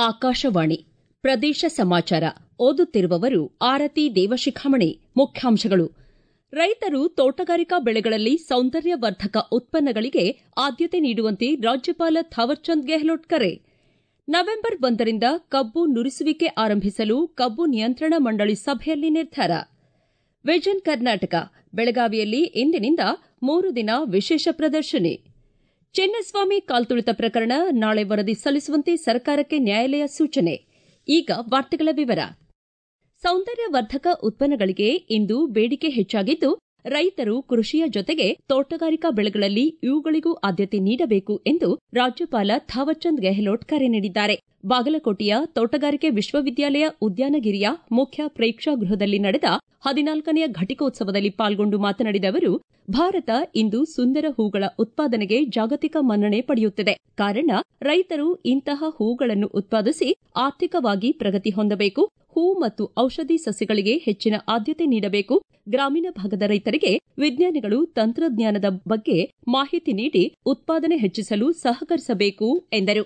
ಆಕಾಶವಾಣಿ ಪ್ರದೇಶ ಸಮಾಚಾರ ಓದುತ್ತಿರುವವರು ಆರತಿ ದೇವಶಿಖಾಮಣಿ ಮುಖ್ಯಾಂಶಗಳು ರೈತರು ತೋಟಗಾರಿಕಾ ಬೆಳೆಗಳಲ್ಲಿ ಸೌಂದರ್ಯವರ್ಧಕ ಉತ್ಪನ್ನಗಳಿಗೆ ಆದ್ಯತೆ ನೀಡುವಂತೆ ರಾಜ್ಯಪಾಲ ಥಾವರ್ಚಂದ್ ಗೆಹ್ಲೋಟ್ ಕರೆ ನವೆಂಬರ್ ಒಂದರಿಂದ ಕಬ್ಬು ನುರಿಸುವಿಕೆ ಆರಂಭಿಸಲು ಕಬ್ಬು ನಿಯಂತ್ರಣ ಮಂಡಳಿ ಸಭೆಯಲ್ಲಿ ನಿರ್ಧಾರ ವಿಜನ್ ಕರ್ನಾಟಕ ಬೆಳಗಾವಿಯಲ್ಲಿ ಇಂದಿನಿಂದ ಮೂರು ದಿನ ವಿಶೇಷ ಪ್ರದರ್ಶನಿ ಚಿನ್ನಸ್ವಾಮಿ ಕಾಲ್ತುಳಿತ ಪ್ರಕರಣ ನಾಳೆ ವರದಿ ಸಲ್ಲಿಸುವಂತೆ ಸರ್ಕಾರಕ್ಕೆ ನ್ಯಾಯಾಲಯ ಸೂಚನೆ ಈಗ ವಾರ್ತೆಗಳ ವಿವರ ಸೌಂದರ್ಯವರ್ಧಕ ಉತ್ಪನ್ನಗಳಿಗೆ ಇಂದು ಬೇಡಿಕೆ ಹೆಚ್ಚಾಗಿದ್ದು ರೈತರು ಕೃಷಿಯ ಜೊತೆಗೆ ತೋಟಗಾರಿಕಾ ಬೆಳೆಗಳಲ್ಲಿ ಇವುಗಳಿಗೂ ಆದ್ಯತೆ ನೀಡಬೇಕು ಎಂದು ರಾಜ್ಯಪಾಲ ಥಾವರ್ಚಂದ್ ಗೆಹ್ಲೋಟ್ ಕರೆ ನೀಡಿದ್ದಾರೆ ಬಾಗಲಕೋಟೆಯ ತೋಟಗಾರಿಕೆ ವಿಶ್ವವಿದ್ಯಾಲಯ ಉದ್ಯಾನಗಿರಿಯ ಮುಖ್ಯ ಪ್ರೇಕ್ಷಾಗೃಹದಲ್ಲಿ ನಡೆದ ಹದಿನಾಲ್ಕನೆಯ ಘಟಿಕೋತ್ಸವದಲ್ಲಿ ಪಾಲ್ಗೊಂಡು ಮಾತನಾಡಿದ ಅವರು ಭಾರತ ಇಂದು ಸುಂದರ ಹೂಗಳ ಉತ್ಪಾದನೆಗೆ ಜಾಗತಿಕ ಮನ್ನಣೆ ಪಡೆಯುತ್ತಿದೆ ಕಾರಣ ರೈತರು ಇಂತಹ ಹೂಗಳನ್ನು ಉತ್ಪಾದಿಸಿ ಆರ್ಥಿಕವಾಗಿ ಪ್ರಗತಿ ಹೊಂದಬೇಕು ಹೂ ಮತ್ತು ಔಷಧಿ ಸಸ್ಯಗಳಿಗೆ ಹೆಚ್ಚಿನ ಆದ್ಯತೆ ನೀಡಬೇಕು ಗ್ರಾಮೀಣ ಭಾಗದ ರೈತರಿಗೆ ವಿಜ್ಞಾನಿಗಳು ತಂತ್ರಜ್ಞಾನದ ಬಗ್ಗೆ ಮಾಹಿತಿ ನೀಡಿ ಉತ್ಪಾದನೆ ಹೆಚ್ಚಿಸಲು ಸಹಕರಿಸಬೇಕು ಎಂದರು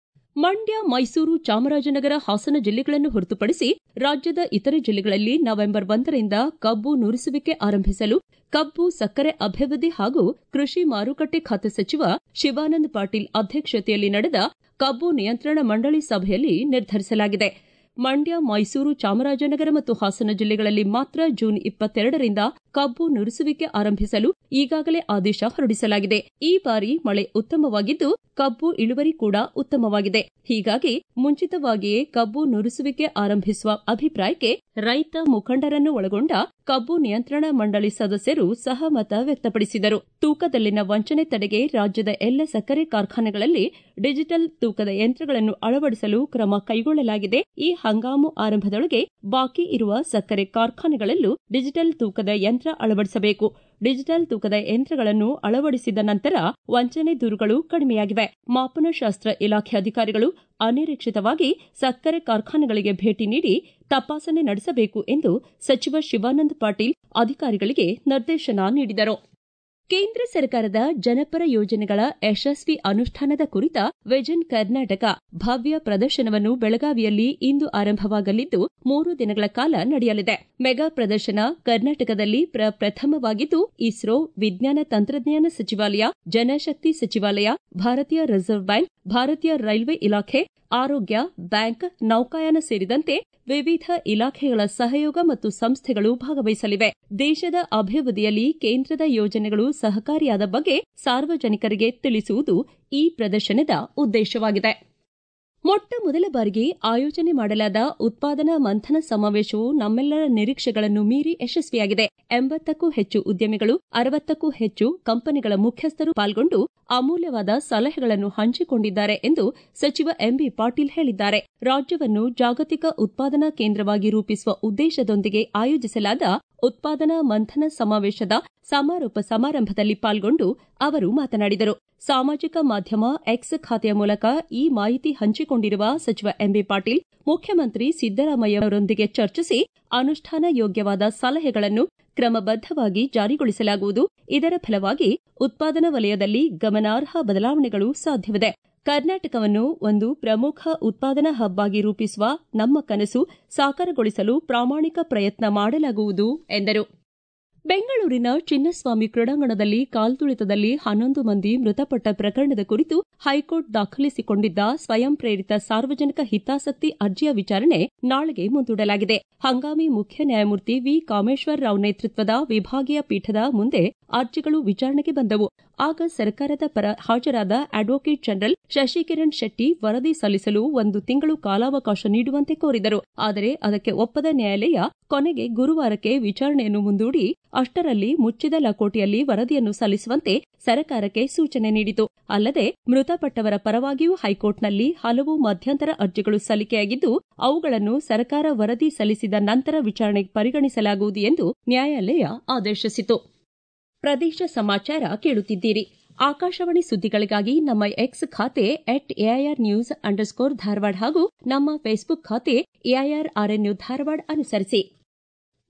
ಮಂಡ್ಯ ಮೈಸೂರು ಚಾಮರಾಜನಗರ ಹಾಸನ ಜಿಲ್ಲೆಗಳನ್ನು ಹೊರತುಪಡಿಸಿ ರಾಜ್ಯದ ಇತರೆ ಜಿಲ್ಲೆಗಳಲ್ಲಿ ನವೆಂಬರ್ ಒಂದರಿಂದ ಕಬ್ಬು ನುರಿಸುವಿಕೆ ಆರಂಭಿಸಲು ಕಬ್ಬು ಸಕ್ಕರೆ ಅಭಿವೃದ್ಧಿ ಹಾಗೂ ಕೃಷಿ ಮಾರುಕಟ್ಟೆ ಖಾತೆ ಸಚಿವ ಶಿವಾನಂದ ಪಾಟೀಲ್ ಅಧ್ಯಕ್ಷತೆಯಲ್ಲಿ ನಡೆದ ಕಬ್ಬು ನಿಯಂತ್ರಣ ಮಂಡಳಿ ಸಭೆಯಲ್ಲಿ ನಿರ್ಧರಿಸಲಾಗಿದೆ ಮಂಡ್ಯ ಮೈಸೂರು ಚಾಮರಾಜನಗರ ಮತ್ತು ಹಾಸನ ಜಿಲ್ಲೆಗಳಲ್ಲಿ ಮಾತ್ರ ಜೂನ್ ಇಪ್ಪತ್ತೆರಡರಿಂದ ಕಬ್ಬು ನುರಿಸುವಿಕೆ ಆರಂಭಿಸಲು ಈಗಾಗಲೇ ಆದೇಶ ಹೊರಡಿಸಲಾಗಿದೆ ಈ ಬಾರಿ ಮಳೆ ಉತ್ತಮವಾಗಿದ್ದು ಕಬ್ಬು ಇಳುವರಿ ಕೂಡ ಉತ್ತಮವಾಗಿದೆ ಹೀಗಾಗಿ ಮುಂಚಿತವಾಗಿಯೇ ಕಬ್ಬು ನುರಿಸುವಿಕೆ ಆರಂಭಿಸುವ ಅಭಿಪ್ರಾಯಕ್ಕೆ ರೈತ ಮುಖಂಡರನ್ನು ಒಳಗೊಂಡ ಕಬ್ಬು ನಿಯಂತ್ರಣ ಮಂಡಳಿ ಸದಸ್ಯರು ಸಹಮತ ವ್ಯಕ್ತಪಡಿಸಿದರು ತೂಕದಲ್ಲಿನ ವಂಚನೆ ತಡೆಗೆ ರಾಜ್ಯದ ಎಲ್ಲ ಸಕ್ಕರೆ ಕಾರ್ಖಾನೆಗಳಲ್ಲಿ ಡಿಜಿಟಲ್ ತೂಕದ ಯಂತ್ರಗಳನ್ನು ಅಳವಡಿಸಲು ಕ್ರಮ ಕೈಗೊಳ್ಳಲಾಗಿದೆ ಈ ಹಂಗಾಮು ಆರಂಭದೊಳಗೆ ಬಾಕಿ ಇರುವ ಸಕ್ಕರೆ ಕಾರ್ಖಾನೆಗಳಲ್ಲೂ ಡಿಜಿಟಲ್ ತೂಕದ ಯಂತ್ರ ಅಳವಡಿಸಬೇಕು ಡಿಜಿಟಲ್ ತೂಕದ ಯಂತ್ರಗಳನ್ನು ಅಳವಡಿಸಿದ ನಂತರ ವಂಚನೆ ದೂರುಗಳು ಕಡಿಮೆಯಾಗಿವೆ ಮಾಪನಶಾಸ್ತ್ರ ಇಲಾಖೆ ಅಧಿಕಾರಿಗಳು ಅನಿರೀಕ್ಷಿತವಾಗಿ ಸಕ್ಕರೆ ಕಾರ್ಖಾನೆಗಳಿಗೆ ಭೇಟಿ ನೀಡಿ ತಪಾಸಣೆ ನಡೆಸಬೇಕು ಎಂದು ಸಚಿವ ಶಿವಾನಂದ ಪಾಟೀಲ್ ಅಧಿಕಾರಿಗಳಿಗೆ ನಿರ್ದೇಶನ ನೀಡಿದರು ಕೇಂದ್ರ ಸರ್ಕಾರದ ಜನಪರ ಯೋಜನೆಗಳ ಯಶಸ್ವಿ ಅನುಷ್ಠಾನದ ಕುರಿತ ವಿಜನ್ ಕರ್ನಾಟಕ ಭವ್ಯ ಪ್ರದರ್ಶನವನ್ನು ಬೆಳಗಾವಿಯಲ್ಲಿ ಇಂದು ಆರಂಭವಾಗಲಿದ್ದು ಮೂರು ದಿನಗಳ ಕಾಲ ನಡೆಯಲಿದೆ ಮೆಗಾ ಪ್ರದರ್ಶನ ಕರ್ನಾಟಕದಲ್ಲಿ ಪ್ರಪ್ರಥಮವಾಗಿದ್ದು ಇಸ್ರೋ ವಿಜ್ಞಾನ ತಂತ್ರಜ್ಞಾನ ಸಚಿವಾಲಯ ಜನಶಕ್ತಿ ಸಚಿವಾಲಯ ಭಾರತೀಯ ರಿಸರ್ವ್ ಬ್ಯಾಂಕ್ ಭಾರತೀಯ ರೈಲ್ವೆ ಇಲಾಖೆ ಆರೋಗ್ಯ ಬ್ಯಾಂಕ್ ನೌಕಾಯಾನ ಸೇರಿದಂತೆ ವಿವಿಧ ಇಲಾಖೆಗಳ ಸಹಯೋಗ ಮತ್ತು ಸಂಸ್ಥೆಗಳು ಭಾಗವಹಿಸಲಿವೆ ದೇಶದ ಅಭಿವೃದ್ಧಿಯಲ್ಲಿ ಕೇಂದ್ರದ ಯೋಜನೆಗಳು ಸಹಕಾರಿಯಾದ ಬಗ್ಗೆ ಸಾರ್ವಜನಿಕರಿಗೆ ತಿಳಿಸುವುದು ಈ ಪ್ರದರ್ಶನದ ಉದ್ದೇಶವಾಗಿದೆ ಮೊಟ್ಟ ಮೊದಲ ಬಾರಿಗೆ ಆಯೋಜನೆ ಮಾಡಲಾದ ಉತ್ಪಾದನಾ ಮಂಥನ ಸಮಾವೇಶವು ನಮ್ಮೆಲ್ಲರ ನಿರೀಕ್ಷೆಗಳನ್ನು ಮೀರಿ ಯಶಸ್ವಿಯಾಗಿದೆ ಎಂಬತ್ತಕ್ಕೂ ಹೆಚ್ಚು ಉದ್ಯಮಿಗಳು ಅರವತ್ತಕ್ಕೂ ಹೆಚ್ಚು ಕಂಪನಿಗಳ ಮುಖ್ಯಸ್ಥರು ಪಾಲ್ಗೊಂಡು ಅಮೂಲ್ಯವಾದ ಸಲಹೆಗಳನ್ನು ಹಂಚಿಕೊಂಡಿದ್ದಾರೆ ಎಂದು ಸಚಿವ ಎಂಬಿ ಪಾಟೀಲ್ ಹೇಳಿದ್ದಾರೆ ರಾಜ್ಯವನ್ನು ಜಾಗತಿಕ ಉತ್ಪಾದನಾ ಕೇಂದ್ರವಾಗಿ ರೂಪಿಸುವ ಉದ್ದೇಶದೊಂದಿಗೆ ಆಯೋಜಿಸಲಾದ ಉತ್ಪಾದನಾ ಮಂಥನ ಸಮಾವೇಶದ ಸಮಾರೋಪ ಸಮಾರಂಭದಲ್ಲಿ ಪಾಲ್ಗೊಂಡು ಅವರು ಮಾತನಾಡಿದರು ಸಾಮಾಜಿಕ ಮಾಧ್ಯಮ ಎಕ್ಸ್ ಖಾತೆಯ ಮೂಲಕ ಈ ಮಾಹಿತಿ ಹಂಚಿಕೊಂಡಿರುವ ಸಚಿವ ಎಂಬಿ ಪಾಟೀಲ್ ಮುಖ್ಯಮಂತ್ರಿ ಸಿದ್ದರಾಮಯ್ಯ ಅವರೊಂದಿಗೆ ಚರ್ಚಿಸಿ ಅನುಷ್ಠಾನ ಯೋಗ್ಯವಾದ ಸಲಹೆಗಳನ್ನು ಕ್ರಮಬದ್ದವಾಗಿ ಜಾರಿಗೊಳಿಸಲಾಗುವುದು ಇದರ ಫಲವಾಗಿ ಉತ್ಪಾದನಾ ವಲಯದಲ್ಲಿ ಗಮನಾರ್ಹ ಬದಲಾವಣೆಗಳು ಸಾಧ್ಯವಿದೆ ಕರ್ನಾಟಕವನ್ನು ಒಂದು ಪ್ರಮುಖ ಉತ್ಪಾದನಾ ಹಬ್ ಆಗಿ ರೂಪಿಸುವ ನಮ್ಮ ಕನಸು ಸಾಕಾರಗೊಳಿಸಲು ಪ್ರಾಮಾಣಿಕ ಪ್ರಯತ್ನ ಮಾಡಲಾಗುವುದು ಎಂದರು ಬೆಂಗಳೂರಿನ ಚಿನ್ನಸ್ವಾಮಿ ಕ್ರೀಡಾಂಗಣದಲ್ಲಿ ಕಾಲ್ತುಳಿತದಲ್ಲಿ ಹನ್ನೊಂದು ಮಂದಿ ಮೃತಪಟ್ಟ ಪ್ರಕರಣದ ಕುರಿತು ಹೈಕೋರ್ಟ್ ದಾಖಲಿಸಿಕೊಂಡಿದ್ದ ಸ್ವಯಂ ಪ್ರೇರಿತ ಸಾರ್ವಜನಿಕ ಹಿತಾಸಕ್ತಿ ಅರ್ಜಿಯ ವಿಚಾರಣೆ ನಾಳೆಗೆ ಮುಂದೂಡಲಾಗಿದೆ ಹಂಗಾಮಿ ಮುಖ್ಯ ನ್ಯಾಯಮೂರ್ತಿ ವಿ ಕಾಮೇಶ್ವರ್ ರಾವ್ ನೇತೃತ್ವದ ವಿಭಾಗೀಯ ಪೀಠದ ಮುಂದೆ ಅರ್ಜಿಗಳು ವಿಚಾರಣೆಗೆ ಬಂದವು ಆಗ ಸರ್ಕಾರದ ಪರ ಹಾಜರಾದ ಅಡ್ವೊಕೇಟ್ ಜನರಲ್ ಶಶಿಕಿರಣ್ ಶೆಟ್ಟಿ ವರದಿ ಸಲ್ಲಿಸಲು ಒಂದು ತಿಂಗಳು ಕಾಲಾವಕಾಶ ನೀಡುವಂತೆ ಕೋರಿದರು ಆದರೆ ಅದಕ್ಕೆ ಒಪ್ಪದ ನ್ಯಾಯಾಲಯ ಕೊನೆಗೆ ಗುರುವಾರಕ್ಕೆ ವಿಚಾರಣೆಯನ್ನು ಮುಂದೂಡಿ ಅಷ್ಟರಲ್ಲಿ ಮುಚ್ಚಿದ ಲಕೋಟೆಯಲ್ಲಿ ವರದಿಯನ್ನು ಸಲ್ಲಿಸುವಂತೆ ಸರ್ಕಾರಕ್ಕೆ ಸೂಚನೆ ನೀಡಿತು ಅಲ್ಲದೆ ಮೃತಪಟ್ಟವರ ಪರವಾಗಿಯೂ ಹೈಕೋರ್ಟ್ನಲ್ಲಿ ಹಲವು ಮಧ್ಯಂತರ ಅರ್ಜಿಗಳು ಸಲ್ಲಿಕೆಯಾಗಿದ್ದು ಅವುಗಳನ್ನು ಸರ್ಕಾರ ವರದಿ ಸಲ್ಲಿಸಿದ ನಂತರ ವಿಚಾರಣೆಗೆ ಪರಿಗಣಿಸಲಾಗುವುದು ಎಂದು ನ್ಯಾಯಾಲಯ ಆದೇಶಿಸಿತು ಪ್ರದೇಶ ಸಮಾಚಾರ ಕೇಳುತ್ತಿದ್ದೀರಿ ಆಕಾಶವಾಣಿ ಸುದ್ದಿಗಳಿಗಾಗಿ ನಮ್ಮ ಎಕ್ಸ್ ಖಾತೆ at AIR news underscore Dharwad ಹಾಗೂ ನಮ್ಮ ಫೇಸ್ಬುಕ್ ಖಾತೆ ಎಐಆರ್ ಆರ್ಎನ್ಯು ಧಾರವಾಡ ಅನುಸರಿಸಿ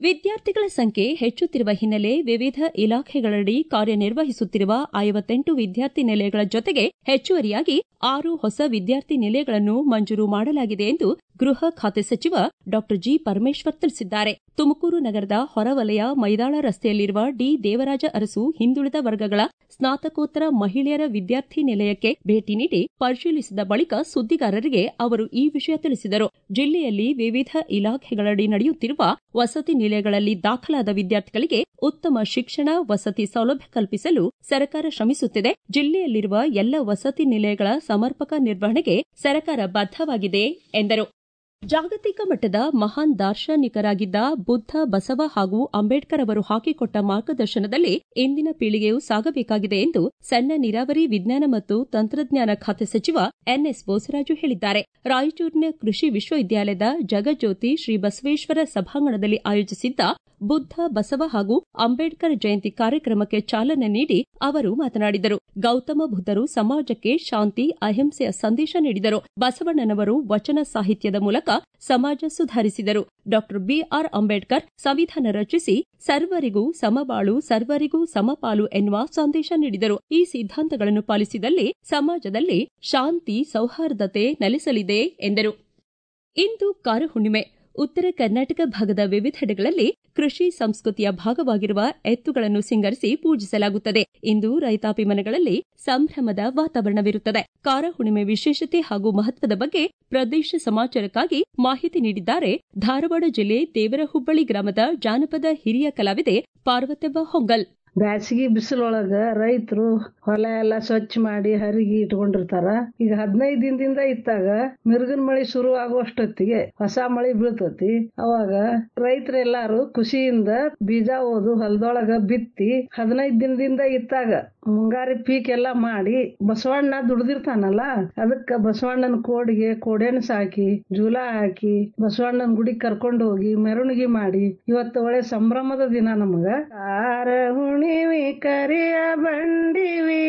ವಿದ್ಯಾರ್ಥಿಗಳ ಸಂಖ್ಯೆ ಹೆಚ್ಚುತ್ತಿರುವ ಹಿನ್ನೆಲೆ ವಿವಿಧ ಇಲಾಖೆಗಳಡಿ ಕಾರ್ಯನಿರ್ವಹಿಸುತ್ತಿರುವ ಐವತ್ತೆಂಟು ವಿದ್ಯಾರ್ಥಿ ನಿಲಯಗಳ ಜೊತೆಗೆ ಹೆಚ್ಚುವರಿಯಾಗಿ ಆರು ಹೊಸ ವಿದ್ಯಾರ್ಥಿ ನಿಲಯಗಳನ್ನು ಮಂಜೂರು ಮಾಡಲಾಗಿದೆ ಎಂದು ಗೃಹ ಖಾತೆ ಸಚಿವ ಡಾ ಜಿ ಪರಮೇಶ್ವರ್ ತಿಳಿಸಿದ್ದಾರೆ ತುಮಕೂರು ನಗರದ ಹೊರವಲಯ ಮೈದಾಳ ರಸ್ತೆಯಲ್ಲಿರುವ ಡಿ ದೇವರಾಜ ಅರಸು ಹಿಂದುಳಿದ ವರ್ಗಗಳ ಸ್ನಾತಕೋತ್ತರ ಮಹಿಳೆಯರ ವಿದ್ಯಾರ್ಥಿ ನಿಲಯಕ್ಕೆ ಭೇಟಿ ನೀಡಿ ಪರಿಶೀಲಿಸಿದ ಬಳಿಕ ಸುದ್ದಿಗಾರರಿಗೆ ಅವರು ಈ ವಿಷಯ ತಿಳಿಸಿದರು ಜಿಲ್ಲೆಯಲ್ಲಿ ವಿವಿಧ ಇಲಾಖೆಗಳಡಿ ನಡೆಯುತ್ತಿರುವ ವಸತಿ ನಿಲಯಗಳಲ್ಲಿ ದಾಖಲಾದ ವಿದ್ಯಾರ್ಥಿಗಳಿಗೆ ಉತ್ತಮ ಶಿಕ್ಷಣ ವಸತಿ ಸೌಲಭ್ಯ ಕಲ್ಪಿಸಲು ಸರ್ಕಾರ ಶ್ರಮಿಸುತ್ತಿದೆ ಜಿಲ್ಲೆಯಲ್ಲಿರುವ ಎಲ್ಲ ವಸತಿ ನಿಲಯಗಳ ಸಮರ್ಪಕ ನಿರ್ವಹಣೆಗೆ ಸರ್ಕಾರ ಬದ್ದವಾಗಿದೆ ಎಂದರು ಜಾಗತಿಕ ಮಟ್ಟದ ಮಹಾನ್ ದಾರ್ಶನಿಕರಾಗಿದ್ದ ಬುದ್ಧ ಬಸವ ಹಾಗೂ ಅಂಬೇಡ್ಕರ್ ಅವರು ಹಾಕಿಕೊಟ್ಟ ಮಾರ್ಗದರ್ಶನದಲ್ಲಿ ಇಂದಿನ ಪೀಳಿಗೆಯು ಸಾಗಬೇಕಾಗಿದೆ ಎಂದು ಸಣ್ಣ ನೀರಾವರಿ ವಿಜ್ಞಾನ ಮತ್ತು ತಂತ್ರಜ್ಞಾನ ಖಾತೆ ಸಚಿವ ಎನ್ಎಸ್ ಬೋಸರಾಜು ಹೇಳಿದ್ದಾರೆ ರಾಯಚೂರಿನ ಕೃಷಿ ವಿಶ್ವವಿದ್ಯಾಲಯದ ಜಗಜ್ಯೋತಿ ಶ್ರೀ ಬಸವೇಶ್ವರ ಸಭಾಂಗಣದಲ್ಲಿ ಆಯೋಜಿಸಿದ್ದ ಬುದ್ಧ ಬಸವ ಹಾಗೂ ಅಂಬೇಡ್ಕರ್ ಜಯಂತಿ ಕಾರ್ಯಕ್ರಮಕ್ಕೆ ಚಾಲನೆ ನೀಡಿ ಅವರು ಮಾತನಾಡಿದರು ಗೌತಮ ಬುದ್ಧರು ಸಮಾಜಕ್ಕೆ ಶಾಂತಿ ಅಹಿಂಸೆಯ ಸಂದೇಶ ನೀಡಿದರು ಬಸವಣ್ಣನವರು ವಚನ ಸಾಹಿತ್ಯದ ಮೂಲಕ ಸಮಾಜ ಸುಧಾರಿಸಿದರು ಡಾ ಬಿಆರ್ ಅಂಬೇಡ್ಕರ್ ಸಂವಿಧಾನ ರಚಿಸಿ ಸರ್ವರಿಗೂ ಸಮಬಾಳು ಸರ್ವರಿಗೂ ಸಮಪಾಲು ಎನ್ನುವ ಸಂದೇಶ ನೀಡಿದರು ಈ ಸಿದ್ಧಾಂತಗಳನ್ನು ಪಾಲಿಸಿದಲ್ಲಿ ಸಮಾಜದಲ್ಲಿ ಶಾಂತಿ ಸೌಹಾರ್ದತೆ ನೆಲೆಸಲಿದೆ ಎಂದರು ಇಂದು ಕಾರಹುಣ್ಣಿಮೆ ಉತ್ತರ ಕರ್ನಾಟಕ ಭಾಗದ ವಿವಿಧೆಡೆಗಳಲ್ಲಿ ಕೃಷಿ ಸಂಸ್ಕೃತಿಯ ಭಾಗವಾಗಿರುವ ಎತ್ತುಗಳನ್ನು ಸಿಂಗರಿಸಿ ಪೂಜಿಸಲಾಗುತ್ತದೆ ಇಂದು ರೈತಾಪಿ ಮನೆಗಳಲ್ಲಿ ಸಂಭ್ರಮದ ವಾತಾವರಣವಿರುತ್ತದೆ ಕಾರಹುಣ್ಣಿಮೆ ವಿಶೇಷತೆ ಹಾಗೂ ಮಹತ್ವದ ಬಗ್ಗೆ ಪ್ರದೇಶ ಸಮಾಚಾರಕ್ಕಾಗಿ ಮಾಹಿತಿ ನೀಡಿದ್ದಾರೆ ಧಾರವಾಡ ಜಿಲ್ಲೆ ದೇವರಹುಬ್ಬಳ್ಳಿ ಗ್ರಾಮದ ಜಾನಪದ ಹಿರಿಯ ಕಲಾವಿದೆ ಪಾರ್ವತವ್ವ ಹೊಂಗಲ್ ಬ್ಯಾಸಗಿ ಬಿಸಿಲೊಳಗ ರೈತರು ಹೊಲ ಎಲ್ಲಾ ಸ್ವಚ್ಛ ಮಾಡಿ ಹರಿಗಿ ಇಟ್ಕೊಂಡಿರ್ತಾರ ಈಗ ಹದಿನೈದು ದಿನದಿಂದ ಇತ್ತಾಗ ಮಿರ್ಗನ್ ಮಳಿ ಶುರು ಆಗುವಷ್ಟೊತ್ತಿಗೆ ಹೊಸ ಮಳಿ ಬೀಳ್ತತಿ ಅವಾಗ ರೈತರೆಲ್ಲಾರು ಖುಷಿಯಿಂದ ಬೀಜ ಓದು ಹೊಲದೊಳಗ ಬಿತ್ತಿ ಹದಿನೈದು ದಿನದಿಂದ ಇತ್ತಾಗ ಮುಂಗಾರಿ ಪೀಕ್ ಎಲ್ಲಾ ಮಾಡಿ ಬಸವಣ್ಣ ದುಡ್ದಿರ್ತಾನಲ್ಲ ಅದಕ್ಕ ಬಸವಣ್ಣನ ಕೋಡಿಗೆ ಕೋಡೆನ ಸಾಕಿ ಜೂಲ ಹಾಕಿ ಬಸವಣ್ಣನ ಗುಡಿ ಕರ್ಕೊಂಡು ಹೋಗಿ ಮೆರವಣಿಗೆ ಮಾಡಿ ಇವತ್ತು ಒಳ್ಳೆ ಸಂಭ್ರಮದ ದಿನ ನಮಗ ಆರ ಹುಣಿವಿ ಕರಿಯ ಬಂಡಿ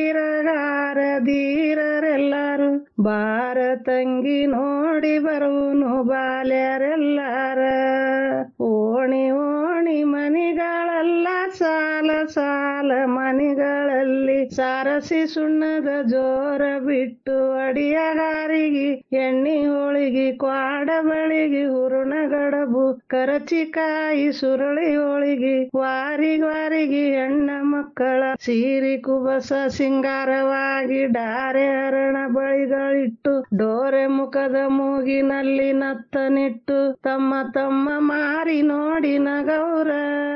ವೀರಗಾರ ಧೀರರೆಲ್ಲಾರು ಬಾರ ತಂಗಿ ನೋಡಿ ಬರುವನು ಬಾಲ್ಯರೆಲ್ಲಾರ ಓಣಿ ಓಣಿ ಮನಿಗಳಲ್ಲ ಸಾಲ ಸಾಲ ಮನಿಗಳಲ್ಲಿ ಸಾರಸಿ ಸುಣ್ಣದ ಜೋರ ಬಿಟ್ಟು ಅಡಿಯಗಾರಿಗೆ ಎಣ್ಣಿ ಹೋಳಿಗೆ ಕ್ವಾಡ ಬಳಿಗೆ ಹುರುಣ ಗಡಬು ಕರಚಿಕಾಯಿ ಸುರಳಿ ಹೋಳಿಗೆ ವಾರಿಗ್ ವಾರಿಗೆ ಹೆಣ್ಣ ಮಕ್ಕಳ ಸೀರಿ ಕುಬಸ ಸಿಂಗಾರವಾಗಿ ಡಾರೆ ಹರಣ ಬಳಿಗಳಿಟ್ಟು ಡೋರೆ ಮುಖದ ಮೂಗಿನಲ್ಲಿ ನತ್ತನಿಟ್ಟು ತಮ್ಮ ತಮ್ಮ ಮಾರಿ ನೋಡಿ ನಗೌರ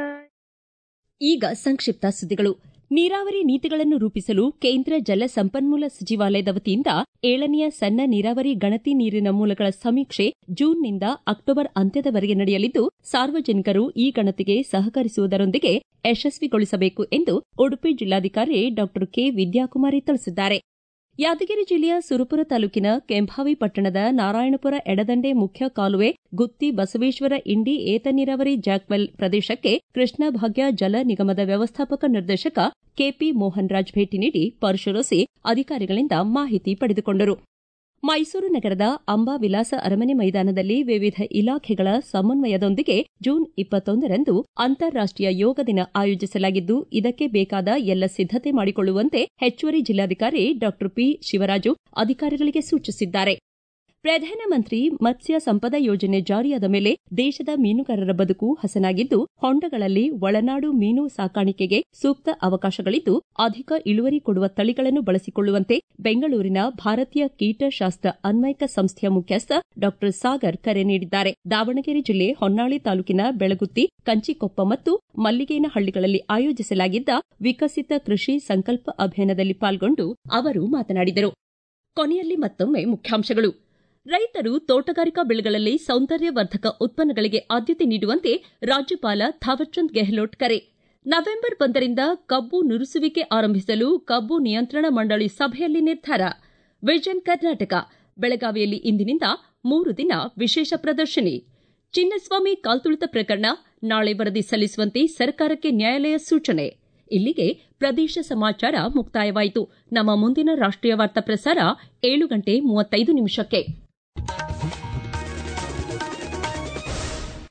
ಈಗ ಸಂಕ್ಷಿಪ್ತ ಸುದ್ದಿಗಳು ನೀರಾವರಿ ನೀತಿಗಳನ್ನು ರೂಪಿಸಲು ಕೇಂದ್ರ ಜಲ ಸಂಪನ್ಮೂಲ ಸಚಿವಾಲಯದ ವತಿಯಿಂದ ಏಳನೆಯ ಸಣ್ಣ ನೀರಾವರಿ ಗಣತಿ ನೀರಿನ ಮೂಲಗಳ ಸಮೀಕ್ಷೆ ಜೂನ್ನಿಂದ ಅಕ್ಟೋಬರ್ ಅಂತ್ಯದವರೆಗೆ ನಡೆಯಲಿದ್ದು ಸಾರ್ವಜನಿಕರು ಈ ಗಣತಿಗೆ ಸಹಕರಿಸುವುದರೊಂದಿಗೆ ಯಶಸ್ವಿಗೊಳಿಸಬೇಕು ಎಂದು ಉಡುಪಿ ಜಿಲ್ಲಾಧಿಕಾರಿ ಡಾ ಕೆ ವಿದ್ಯಾಕುಮಾರಿ ತಿಳಿಸಿದ್ದಾರೆ ಯಾದಗಿರಿ ಜಿಲ್ಲೆಯ ಸುರಪುರ ತಾಲೂಕಿನ ಕೆಂಭಾವಿ ಪಟ್ಟಣದ ನಾರಾಯಣಪುರ ಎಡದಂಡೆ ಮುಖ್ಯ ಕಾಲುವೆ ಗುತ್ತಿ ಬಸವೇಶ್ವರ ಇಂಡಿ ಏತ ನೀರಾವರಿ ಜಾಕ್ವೆಲ್ ಪ್ರದೇಶಕ್ಕೆ ಕೃಷ್ಣ ಭಾಗ್ಯ ಜಲ ನಿಗಮದ ವ್ಯವಸ್ಥಾಪಕ ನಿರ್ದೇಶಕ ಕೆಪಿ ಮೋಹನ್ ರಾಜ್ ಭೇಟಿ ನೀಡಿ ಪರಿಶೀಲಿಸಿ ಅಧಿಕಾರಿಗಳಿಂದ ಮಾಹಿತಿ ಪಡೆದುಕೊಂಡರು ಮೈಸೂರು ನಗರದ ಅಂಬಾವಿಲಾಸ ಅರಮನೆ ಮೈದಾನದಲ್ಲಿ ವಿವಿಧ ಇಲಾಖೆಗಳ ಸಮನ್ವಯದೊಂದಿಗೆ ಜೂನ್ ಇಪ್ಪತ್ತೊಂದರಂದು ಅಂತಾರಾಷ್ಟೀಯ ಯೋಗ ದಿನ ಆಯೋಜಿಸಲಾಗಿದ್ದು ಇದಕ್ಕೆ ಬೇಕಾದ ಎಲ್ಲ ಸಿದ್ದತೆ ಮಾಡಿಕೊಳ್ಳುವಂತೆ ಹೆಚ್ಚುವರಿ ಜಿಲ್ಲಾಧಿಕಾರಿ ಡಾ ಪಿ ಶಿವರಾಜು ಅಧಿಕಾರಿಗಳಿಗೆ ಸೂಚಿಸಿದ್ದಾರೆ ಪ್ರಧಾನಮಂತ್ರಿ ಮತ್ಸ್ಯ ಸಂಪದ ಯೋಜನೆ ಜಾರಿಯಾದ ಮೇಲೆ ದೇಶದ ಮೀನುಗಾರರ ಬದುಕು ಹಸನಾಗಿದ್ದು ಹೊಂಡಗಳಲ್ಲಿ ಒಳನಾಡು ಮೀನು ಸಾಕಾಣಿಕೆಗೆ ಸೂಕ್ತ ಅವಕಾಶಗಳಿದ್ದು ಅಧಿಕ ಇಳುವರಿ ಕೊಡುವ ತಳಿಗಳನ್ನು ಬಳಸಿಕೊಳ್ಳುವಂತೆ ಬೆಂಗಳೂರಿನ ಭಾರತೀಯ ಕೀಟಶಾಸ್ತ್ರ ಅನ್ವಯಿಕ ಸಂಸ್ಥೆಯ ಮುಖ್ಯಸ್ಥ ಡಾ ಸಾಗರ್ ಕರೆ ನೀಡಿದ್ದಾರೆ ದಾವಣಗೆರೆ ಜಿಲ್ಲೆ ಹೊನ್ನಾಳಿ ತಾಲೂಕಿನ ಬೆಳಗುತ್ತಿ ಕಂಚಿಕೊಪ್ಪ ಮತ್ತು ಮಲ್ಲಿಗೇನಹಳ್ಳಿಗಳಲ್ಲಿ ಆಯೋಜಿಸಲಾಗಿದ್ದ ವಿಕಸಿತ ಕೃಷಿ ಸಂಕಲ್ಪ ಅಭಿಯಾನದಲ್ಲಿ ಪಾಲ್ಗೊಂಡು ಅವರು ಮಾತನಾಡಿದರು ಕೊನೆಯಲ್ಲಿ ಮತ್ತೊಮ್ಮೆ ಮುಖ್ಯಾಂಶಗಳು ರೈತರು ತೋಟಗಾರಿಕಾ ಬೆಳೆಗಳಲ್ಲಿ ಸೌಂದರ್ಯವರ್ಧಕ ಉತ್ಪನ್ನಗಳಿಗೆ ಆದ್ಯತೆ ನೀಡುವಂತೆ ರಾಜ್ಯಪಾಲ ಥಾವರ್ಚಂದ್ ಗೆಹ್ಲೋಟ್ ಕರೆ ನವೆಂಬರ್ ಒಂದರಿಂದ ಕಬ್ಬು ನುರಿಸುವಿಕೆ ಆರಂಭಿಸಲು ಕಬ್ಬು ನಿಯಂತ್ರಣ ಮಂಡಳಿ ಸಭೆಯಲ್ಲಿ ನಿರ್ಧಾರ ವಿಷನ್ ಕರ್ನಾಟಕ ಬೆಳಗಾವಿಯಲ್ಲಿ ಇಂದಿನಿಂದ ಮೂರು ದಿನ ವಿಶೇಷ ಪ್ರದರ್ಶನಿ ಚಿನ್ನಸ್ವಾಮಿ ಕಾಲ್ತುಳಿತ ಪ್ರಕರಣ ನಾಳೆ ವರದಿ ಸಲ್ಲಿಸುವಂತೆ ಸರ್ಕಾರಕ್ಕೆ ನ್ಯಾಯಾಲಯ ಸೂಚನೆ ಇಲ್ಲಿಗೆ ಪ್ರದೇಶ ಸಮಾಚಾರ ಮುಕ್ತಾಯವಾಯಿತು ನಮ್ಮ ಮುಂದಿನ ರಾಷ್ಟ್ರೀಯ ವಾರ್ತಾ ಪ್ರಸಾರ ಏಳು ಗಂಟೆ ಮೂವತ್ತೈದು ನಿಮಿಷಕ್ಕೆ